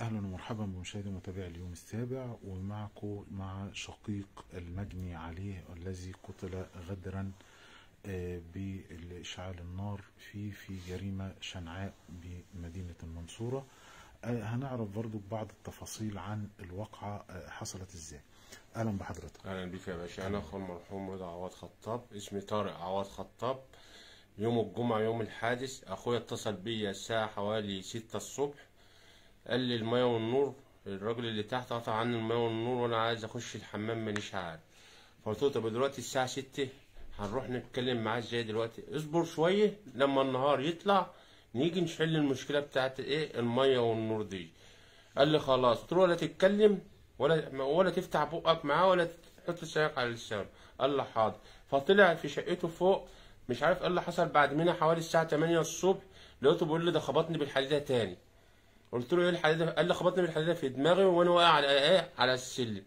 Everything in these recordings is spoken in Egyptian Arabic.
اهلا ومرحبا بمشاهدي ومتابعي اليوم السابع ومعكم مع شقيق المجني عليه الذي قتل غدرا آه، باشعال النار في في جريمه شنعاء بمدينه المنصوره آه، هنعرف برضو بعض التفاصيل عن الواقعه آه، حصلت ازاي اهلا بحضرتك اهلا بيك يا باشا انا اخو المرحوم رضا عواد خطاب اسمي طارق عواد خطاب يوم الجمعة يوم الحادث اخويا اتصل بيا الساعة حوالي ستة الصبح قال لي المية والنور الراجل اللي تحت قطع عني المية والنور وانا عايز اخش الحمام مانيش عارف فقلت له طب دلوقتي الساعة ستة هنروح نتكلم معاه ازاي دلوقتي اصبر شوية لما النهار يطلع نيجي نحل المشكلة بتاعت ايه المية والنور دي قال لي خلاص قلت له ولا تتكلم ولا ولا تفتح بقك معاه ولا تحط لسانك على لسانه قال لي حاضر فطلع في شقته فوق مش عارف ايه اللي حصل بعد منها حوالي الساعة 8 الصبح لقيته بيقول لي ده خبطني بالحديدة تاني قلت له ايه الحديدة قال لي خبطني بالحديدة في دماغي وانا واقع على ايه على السلم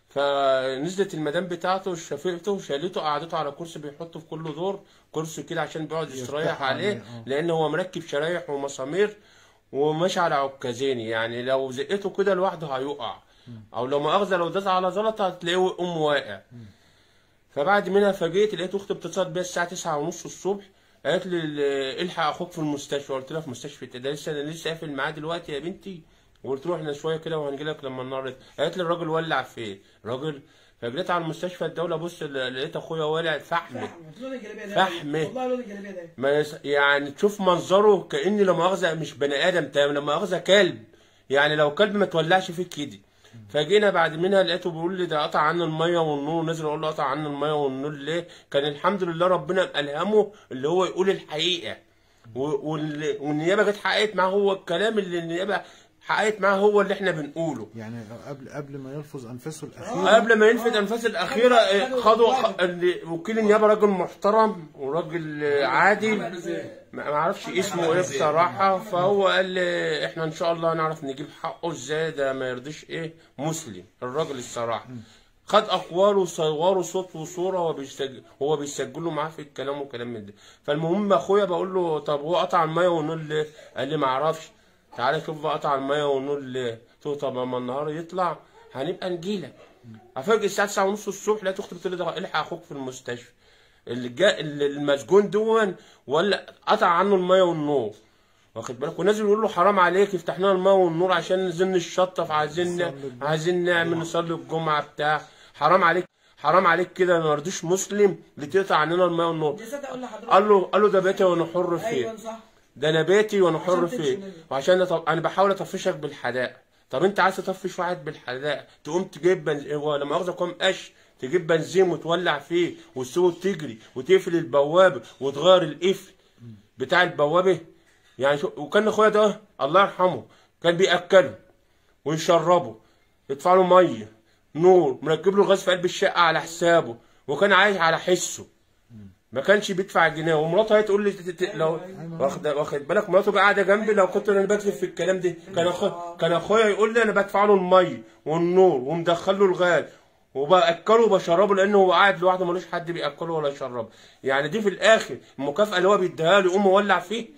فنزلت المدام بتاعته شافته وشالته قعدته على كرسي بيحطه في كل دور كرسي كده عشان بيقعد يستريح يرتاح عليه، عليه آه. لان هو مركب شرايح ومسامير وماشي على عكازين يعني لو زقته كده لوحده هيقع او لو مؤاخذه لو داس على زلطه هتلاقيه يقوم واقع فبعد منها فاجئت لقيت اختي بتتصل بيا الساعه 9 ونص الصبح قالت لي ال- الحق اخوك في المستشفى قلت لها في مستشفى إيه؟ ده لسه انا لسه قافل معاه دلوقتي يا بنتي وقلت له احنا شويه كده وهنجي لك لما النار يطلع. قالت لي الراجل ولع فين راجل فجريت على المستشفى الدوله بص لقيت اخويا ولع فحم فحم لون الجلابيه ده فحم. والله لون الجلابيه ده ما يس... يعني تشوف منظره كأني لا مؤاخذة مش بني آدم تمام لا مؤاخذة كلب يعني لو كلب ما تولعش فيك كده فجينا بعد منها لقيته بيقول لي ده قطع عنا الميه والنور نزل اقول له قطع عنا الميه والنور ليه؟ كان الحمد لله ربنا الهمه اللي هو يقول الحقيقه و- وال- والنيابه جت حققت معاه هو الكلام اللي النيابه حققت معاه هو اللي احنا بنقوله يعني قبل قبل ما يلفظ انفاسه الاخيره قبل ما ينفذ انفاس الاخيره آه، خدوا خ- ال- وكيل النيابه راجل محترم وراجل آه، عادل ما ما اعرفش اسمه ايه بصراحه فهو قال لي احنا ان شاء الله هنعرف نجيب حقه ازاي ده ما يرضيش ايه مسلم الراجل الصراحه خد اقواله وصوره صوت وصوره هو بيسجل هو بيسجله معاه في الكلام وكلام من ده فالمهم اخويا بقول له طب هو قطع الميه والنور ليه؟ قال لي ما اعرفش تعالى شوف بقى قطع الميه والنور ليه؟ قلت له طب اما النهار يطلع هنبقى نجيلك افاجئ الساعه 9 ونص الصبح لقيت اختي بتقول لي ده الحق اخوك في المستشفى اللي جا اللي- المسجون دون ولا قطع عنه الميه والنور واخد بالك ونازل يقول له حرام عليك افتح لنا الميه والنور عشان ننزل نشطف عايزين نصلي الجمعة. عايزين نعمل نصلي الجمعه بتاع حرام عليك حرام عليك كده ما رضيش مسلم بتقطع عننا الميه والنور جسد اقول لحضرتك قال له قال له ده بيتي وانا حر فيه ايوه صح ده انا بيتي وانا حر عشان فيه تمشي منه. وعشان أطف... انا بحاول اطفشك بالحدائق طب انت عايز تطفش واحد بالحدائق تقوم تجيب بنزين ولا مؤاخذه قوم قش تجيب بنزين وتولع فيه والسوق تجري وتقفل البوابه وتغير القفل بتاع البوابه يعني شو... وكان اخويا ده الله يرحمه كان بياكله ويشربه يدفع له ميه نور مركب له غاز في قلب الشقه على حسابه وكان عايش على حسه ما كانش بيدفع جنيه ومراته هي تقول لي ت- ت- لو واخد واخد بالك مراته قاعده جنبي لو كنت انا بكذب في الكلام ده كان أخو كان اخويا يقول لي انا بدفع له الميه والنور ومدخل له الغاز وباكله وبشربه لانه هو قاعد لوحده ملوش حد بياكله ولا يشربه يعني دي في الاخر المكافاه اللي هو بيديها له يقوم مولع فيه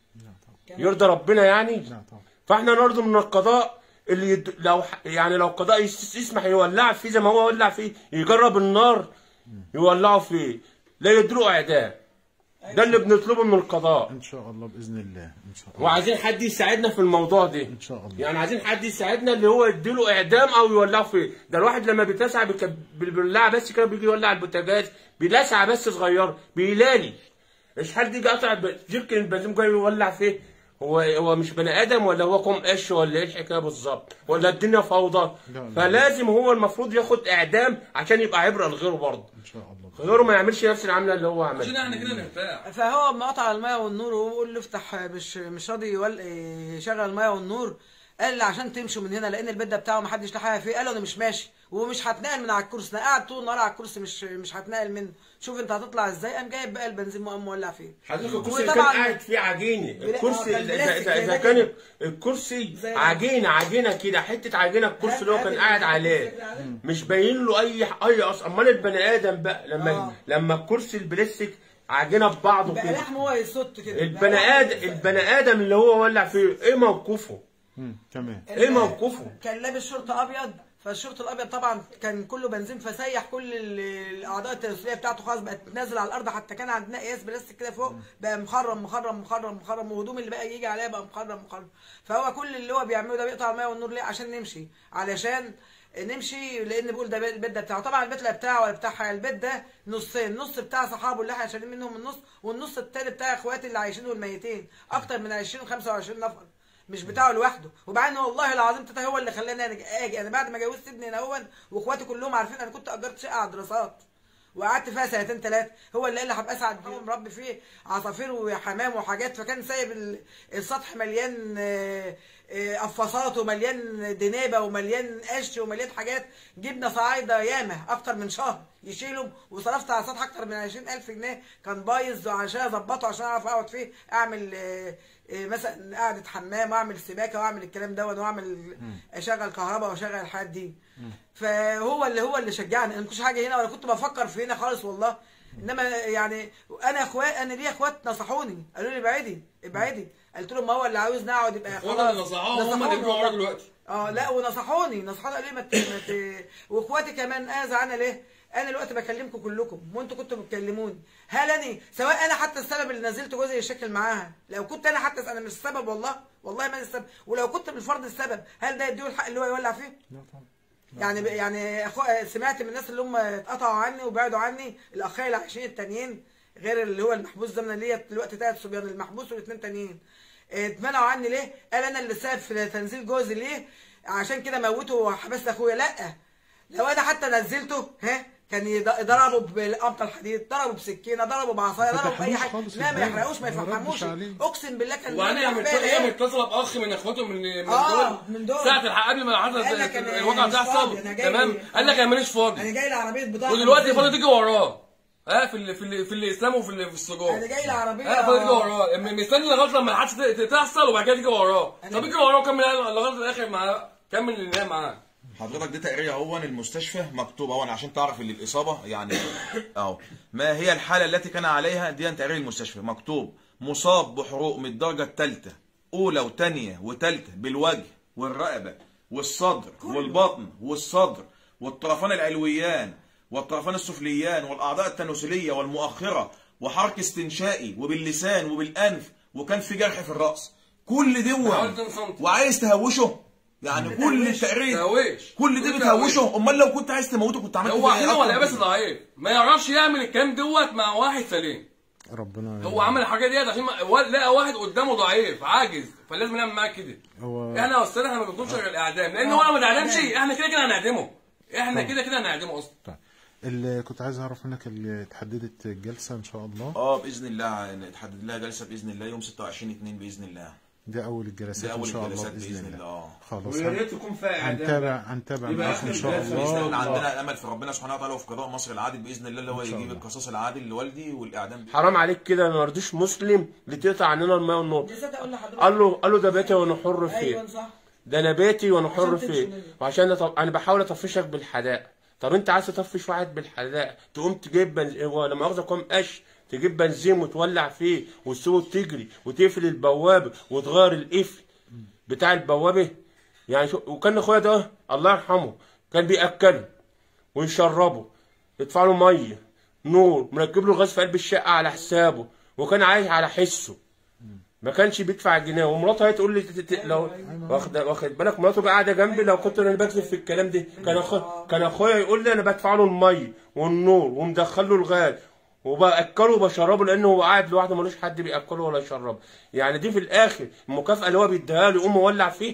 يرضى ربنا يعني لا طبعا فاحنا نرجو من القضاء اللي يد... لو ح- يعني لو القضاء يس- يسمح يولع فيه زي ما هو ولع فيه يجرب النار يولعه فيه لا يدلوا اعدام ده اللي بنطلبه من القضاء ان شاء الله باذن الله ان شاء الله وعايزين حد يساعدنا في الموضوع ده ان شاء الله يعني عايزين حد يساعدنا اللي هو يديله اعدام او يولعه فيه ده الواحد لما بيتلسع بك- بالبلاعه بس كده بيجي يولع البوتاجاز بلسعه بس صغيره بيلالي مش حد يجي قطع ب- جيركن البنزين جاي يولع فيه هو هو مش بني ادم ولا هو قوم قش ولا ايه الحكايه بالظبط ولا الدنيا فوضى لا، لا. فلازم هو المفروض ياخد اعدام عشان يبقى عبره لغيره برضه ان شاء الله غيره ما يعملش نفس العمله اللي هو عشان عملها احنا كده نرتاح فهو اما قطع الميه والنور وبيقول له افتح مش مش راضي يول... يشغل الميه والنور قال لي عشان تمشوا من هنا لان البيت ده بتاعه ما حدش له حاجه فيه قال له انا مش ماشي ومش هتنقل من على الكرسي انا قاعد طول النهار على الكرسي مش مش هتنقل منه شوف انت هتطلع ازاي قام جايب بقى البنزين وقام مولع فيه حضرتك الكرسي اللي كان وطبعاً- قاعد فيه عجينه بلا- الكرسي آه، كان اذا بلاستيك اذا إذا كده كان كده. الكرسي زي ده. عجينه عجينه كده حته عجينه الكرسي اللي هو كان قاعد عليه مش باين له اي اي اصلا امال البني ادم بقى لما آه. لما الكرسي البلاستيك عجينه ببعضه بقى كده لحم هو يصط كده البني ادم البني ادم اللي هو ولع فيه ايه موقفه مم. تمام ايه موقفه؟ كان لابس شورت ابيض فالشورت الابيض طبعا كان كله بنزين فسيح كل ال- الاعضاء التناسليه بتاعته خلاص بقت نازله على الارض حتى كان عندنا قياس بلاستيك كده فوق بقى مخرم مخرم مخرم مخرم وهدوم اللي بقى يجي عليها بقى مخرم مخرم فهو كل اللي هو بيعمله ده بيقطع الميه والنور ليه عشان نمشي علشان نمشي لان بيقول ده البيت ده بتاعه طبعا البيت لا بتاعه ولا بتاع حاجه البيت ده نصين نص بتاع صحابه اللي احنا شايلين منهم النص والنص التاني بتاع اخواتي اللي عايشين والميتين اكتر من 20 25 نفر مش بتاعه لوحده وبعدين والله العظيم تتا هو اللي خلاني انا اجي انا بعد ما جوزت ابني هنا هون واخواتي كلهم عارفين انا كنت اجرت شقه على دراسات وقعدت فيها سنتين ثلاثه هو اللي قال لي هبقى اسعد فيه مربي فيه عصافير وحمام وحاجات فكان سايب ال- السطح مليان آه، آه، قفاصات ومليان دنيبه ومليان قش ومليان حاجات جبنا صعايده ياما اكتر من شهر يشيلهم وصرفت على السطح اكتر من 20000 جنيه كان بايظ عشان اظبطه عشان اعرف اقعد فيه اعمل آه، آه، مثلا قعده حمام واعمل سباكه واعمل الكلام ده واعمل اشغل كهرباء واشغل الحاجات دي فهو اللي هو اللي شجعني انا ما كنتش حاجه هنا ولا كنت بفكر في هنا خالص والله انما يعني انا اخوات انا ليا اخوات نصحوني قالوا لي ابعدي ابعدي قلت لهم ما هو اللي عاوزني اقعد يبقى اخوانا اللي نصحوهم هم اللي نصحوني بيجوا وراك والله. دلوقتي اه لا ونصحوني نصحوني قالوا لي ما ت- ما ت- واخواتي كمان اذى انا ليه انا دلوقتي بكلمكم كلكم وانتوا كنتوا بتكلموني هل انا سواء انا حتى السبب اللي نزلت جوزي يشكل معاها لو كنت انا حتى انا مش السبب والله والله ما أنا السبب ولو كنت بالفرض السبب هل ده يديه الحق اللي هو يولع فيه لا طبعا يعني يعني أخو... سمعت من الناس اللي هم اتقطعوا عني وبعدوا عني الاخين اللي عايشين التانيين غير اللي هو المحبوس ده من ليا دلوقتي ثلاث صبيان المحبوس والاثنين تانيين اتمنعوا عني ليه؟ قال انا اللي سبب في تنزيل جوزي ليه؟ عشان كده موته وحبست اخويا لا لو انا حتى نزلته ها كان يض- ضربه بالقمطه الحديد ضربه بسكينه ضربه بعصايه ما ضربه باي فتحوش حاجه خالص لا ما الباب. يحرقوش ما ما ردش يفهموش عليه. اقسم بالله كان وبعدين هي بيعمل مت- فيا هي إيه؟ متصله باخ من اخواته من من آه، دول من دول. ساعه الحق قبل ما حصل قال لك أنا الواقع مش ده فاضي، أنا حصل جاي- تمام قال لك انا ماليش فاضي انا جاي لعربيه بضاعه ودلوقتي فاضي تيجي وراه ها في ال في ال في الاسلام وفي ال- في السجون انا جاي لعربيه ها فاضي تيجي وراه م- مستني لغايه لما الحادثه ت- تحصل وبعد كده تيجي وراه أنا- طب يجي وراه وكمل لغايه الاخر معاه كمل اللي معاه حضرتك دي تقرير اهو المستشفى مكتوب اهو عشان تعرف ان الاصابه يعني اهو ما هي الحاله التي كان عليها دي تقرير المستشفى مكتوب مصاب بحروق من الدرجه الثالثه اولى وثانيه وثالثه بالوجه والرقبه والصدر والبطن والصدر والطرفان العلويان والطرفان السفليان والاعضاء التناسليه والمؤخره وحرك استنشائي وباللسان وبالانف وكان في جرح في الراس كل دي حوالي 2 سم. وعايز تهوشه يعني كل التقرير تهويش كل دي بتهوشه امال لو كنت عايز تموته كنت عملت هو فيه إيه حلو ولا أكتر بس من ضعيف ما يعرفش يعمل الكلام دوت مع واحد سليم ربنا هو عمل الحاجه ديت عشان ما- وا- لقى واحد قدامه ضعيف عاجز فلازم نعمل معاه كده هو احنا يا استاذ احنا ما بنطلبش غير الاعدام لان هو لو ما اتعدمش احنا كده كده هنعدمه احنا كده كده هنعدمه اصلا طيب اللي كنت عايز اعرف منك اللي اتحددت الجلسه ان شاء الله اه باذن الله نتحدد لها جلسه باذن الله يوم 26 2 باذن الله دي اول الجلسات دي أول ان شاء الله الجلسات باذن, بإذن الله الله، آه. خلاص ويا ريت يكون فيها اعدام هنتابع هنتابع يبقى معاكم ان آخر شاء جلسة الله احنا عندنا امل في ربنا سبحانه وتعالى وفي قضاء مصر العادل باذن الله اللي هو إن شاء يجيب الله. القصاص العادل لوالدي والاعدام حرام عليك كده ما رضيش مسلم لتقطع عننا الماء والنور نسيت اقول لحضرتك قال له قال له ده بيتي وانا حر ايوه فيه صح ده انا بيتي وانا حر عشان فيه تمشي منه. وعشان أطف... انا بحاول اطفشك بالحداق طب انت عايز تطفش واحد بالحداق تقوم تجيب بنز... هو لما مؤاخذه قوم قش تجيب بنزين وتولع فيه وتسيبه تجري وتقفل البوابه وتغير القفل بتاع البوابه يعني شو... وكان اخويا ده الله يرحمه كان بياكله ويشربه يدفع له ميه نور مركب له غاز في قلب الشقه على حسابه وكان عايش على حسه ما كانش بيدفع جنيه ومراته هي تقول لي ت- ت- لو واخد واخد بالك مراته قاعده جنبي لو كنت انا بكذب في الكلام ده كان أخو كان اخويا يقول لي انا بدفع له الميه والنور ومدخل له الغاز وباكله وبشربه لانه هو قاعد لوحده ملوش حد بياكله ولا يشربه يعني دي في الاخر المكافاه اللي هو بيديها له يقوم مولع فيه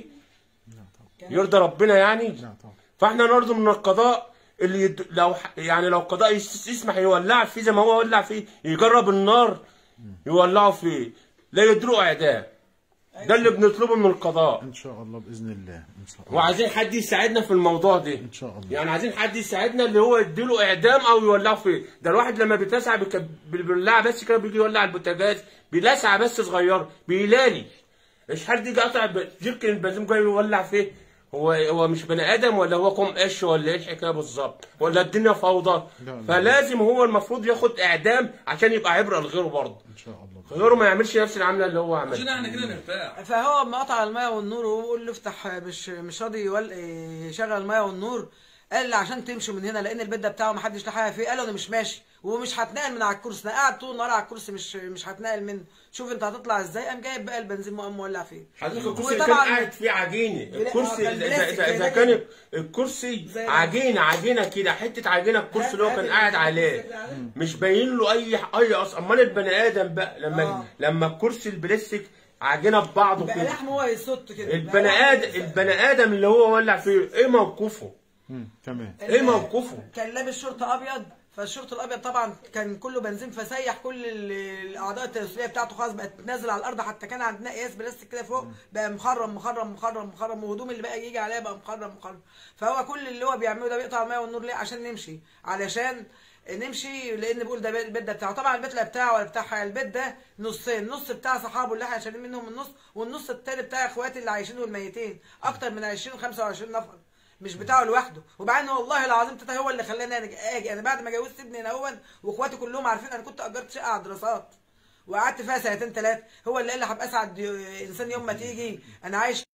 يرضى ربنا يعني لا طبعا فاحنا نرضى من القضاء اللي يد... لو ح- يعني لو القضاء يس- يسمح يولع فيه زي ما هو ولع فيه يجرب النار يولعوا فيه لا يدروا اعدام ده اللي بنطلبه من القضاء ان شاء الله باذن الله ان شاء الله وعايزين حد يساعدنا في الموضوع ده ان شاء الله يعني عايزين حد يساعدنا اللي هو يديله اعدام او يولعه فيه ده الواحد لما بيتلسع بك- بالبلاعه بس كده بيجي يولع البوتاجاز بلسعه بس صغيره بيلالي مش حد يجي قطع ب- جيركن البنزين جاي يولع فيه هو هو مش بني ادم ولا هو كوم قش ولا ايه الحكايه بالظبط ولا الدنيا فوضى لا، لا. فلازم هو المفروض ياخد اعدام عشان يبقى عبره لغيره برضه ان شاء الله غيره ما يعملش نفس العمله اللي هو عشان عملها احنا كده نرتاح فهو اما قطع الميه والنور وبقول له افتح مش مش راضي يول... إيه، يشغل الميه والنور قال لي عشان تمشوا من هنا لان البيت ده بتاعه ما حدش لحقها فيه قال له انا مش ماشي ومش هتنقل من على الكرسي انا قاعد طول النهار على الكرسي مش مش هتنقل منه شوف انت هتطلع ازاي قام جايب بقى البنزين وقام مولع فيه حضرتك الكرسي اللي كان وطبعاً قاعد فيه عجينه بلا- الكرسي آه، كان اذا بلاستيك اذا إذا كده. كان الكرسي زي- عجينه عجينه كده حته عجينه الكرسي اللي هو كان قاعد عليه مش باين له اي اي اصلا امال البني ادم بقى لما آه. لما الكرسي البلاستيك عجينه ببعضه بقى كده لحمه هو يصط كده البني بقى ادم البني ادم اللي هو ولع فيه ايه موقفه؟ مم. تمام ايه موقفه؟ كان لابس شورت ابيض فالشورت الابيض طبعا كان كله بنزين فسيح كل ال- الاعضاء التناسليه بتاعته خلاص بقت نازله على الارض حتى كان عندنا قياس بلاستيك كده فوق بقى مخرم مخرم مخرم مخرم وهدوم اللي بقى يجي عليها بقى مخرم مخرم فهو كل اللي هو بيعمله ده بيقطع الميه والنور ليه عشان نمشي علشان نمشي لان بيقول ده البيت ده بتاعه طبعا البيت لا بتاعه ولا بتاع البيت ده نصين نص بتاع صحابه اللي احنا شايلين منهم النص والنص التاني بتاع اخواتي اللي عايشين والميتين اكتر من 20 25 نفر مش بتاعه لوحده وبعدين والله العظيم تتا هو اللي خلاني أنا اجي انا بعد ما جوزت ابني الاول واخواتي كلهم عارفين انا كنت اجرت شقه على دراسات وقعدت فيها سنتين ثلاثه هو اللي قال لي هبقى اسعد انسان يوم ما تيجي انا عايش